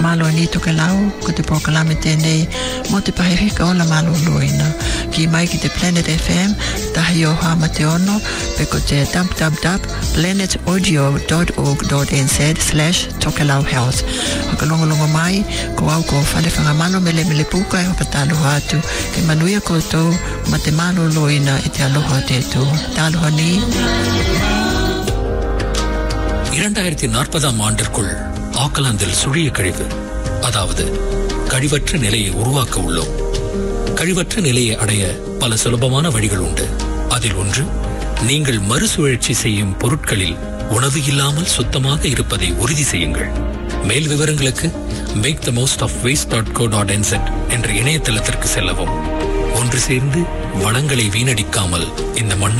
malo ni to ke lau ko te proklame tēnei mo te pahirika o la malo loina. Ki mai ki te Planet FM, tahi o hama te ono, pe ko te www.planetaudio.org.nz slash tokelau health. Hakalongolongo mai, ko au ko whale whangamano mele mele puka e hopatalo hatu, ke manuia koutou ma te malo loina i te aloha te tu. Taloha ni. இரண்டாயிரத்தி நாற்பதாம் ஆண்டிற்குள் ஆக்கலாந்தில் சுழிய கழிவு அதாவது கழிவற்ற நிலையை உருவாக்க உள்ளோம் கழிவற்ற நிலையை அடைய பல சுலபமான வழிகள் உண்டு அதில் ஒன்று நீங்கள் மறுசுழற்சி செய்யும் பொருட்களில் உணவு இல்லாமல் சுத்தமாக இருப்பதை உறுதி செய்யுங்கள் மேல் விவரங்களுக்கு make the most of waste dot go dot என்செட் என்ற இணையதளத்திற்கு செல்லவும் ஒன்று சேர்ந்து வளங்களை வீணடிக்காமல் இந்த மண்ணை